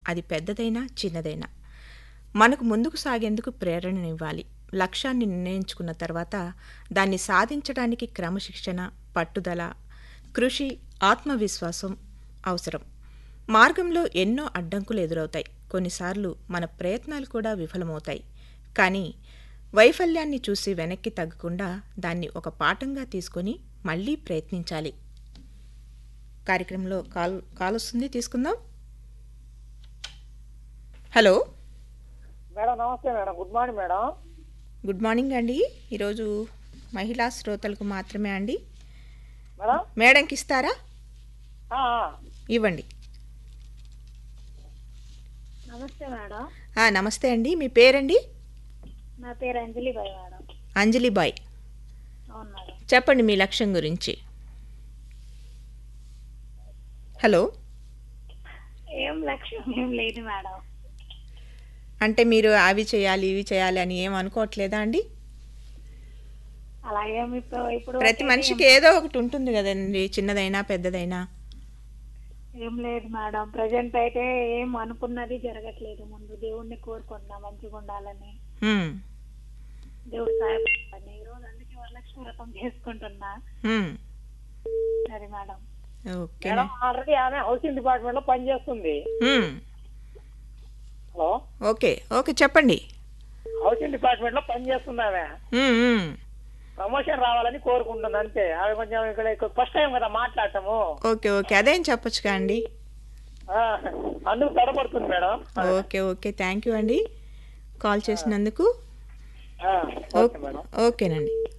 అది పెద్దదైనా చిన్నదైనా మనకు ముందుకు సాగేందుకు ప్రేరణనివ్వాలి లక్ష్యాన్ని నిర్ణయించుకున్న తర్వాత దాన్ని సాధించడానికి క్రమశిక్షణ పట్టుదల కృషి ఆత్మవిశ్వాసం అవసరం మార్గంలో ఎన్నో అడ్డంకులు ఎదురవుతాయి కొన్నిసార్లు మన ప్రయత్నాలు కూడా విఫలమవుతాయి కానీ వైఫల్యాన్ని చూసి వెనక్కి తగ్గకుండా దాన్ని ఒక పాఠంగా తీసుకొని మళ్ళీ ప్రయత్నించాలి కార్యక్రమంలో కాల్ కాల్ వస్తుంది తీసుకుందాం హలో మేడం నమస్తే madam good morning madam good morning అండి ఈరోజు మహిళా శ్రోతలకు మాత్రమే అండి మేడం మేడంకి ఇస్తారా ఆ, ఆ. ఇవ్వండి నమస్తే మేడం ఆ, నమస్తే అండి మీ పేరండి నా పేరు అంజలి బాయ్ మేడం అంజలి బాయ్ అవును మేడం చెప్పండి మీ లక్ష్యం గురించి హలో ఏం లక్ష్యం ఏం లేదు మేడం అంటే మీరు అవి చేయాలి ఇవి చేయాలి అని ఏం అనుకోవట్లేదా అండి అలా ఏం ఇప్పుడు ఇప్పుడు ప్రతి మనిషికి ఏదో ఒకటి ఉంటుంది కదండి చిన్నదైనా పెద్దదైనా ఏం లేదు మేడం ప్రజెంట్ అయితే ఏం అనుకున్నది జరగట్లేదు ముందు దేవుణ్ణి కోరుకుంటున్నా మంచిగా ఉండాలని హ్మ్, దేవుడు సహాయపడాలని ఈ రోజు అందుకే వరలక్ష్మి వ్రతం చేసుకుంటున్నా హ్మ్. సరే మేడం ఓకే మేడం ఆల్రెడీ ఆమె హౌసింగ్ డిపార్ట్మెంట్ లో పనిచేస్తుంది హ్మ్, హలో ఓకే ఓకే చెప్పండి హౌసింగ్ డిపార్ట్మెంట్ లో పనిచేస్తుంది ఆమె హ్మ్, హ్మ్. ప్రమోషన్ రావాలని కోరుకుంటుంది అంతే ఆమె కొంచెం ఇక్కడ ఫస్ట్ టైం కదా మాట్లాడటము ఓకే ఓకే అదేం చెప్పొచ్చుగా అండి ఆ, అందుకు తడబడుతుంది madam okay okay thank you అండి కాల్ చేసినందుకు ఆ, ఓకే మేడం ఓకేనండి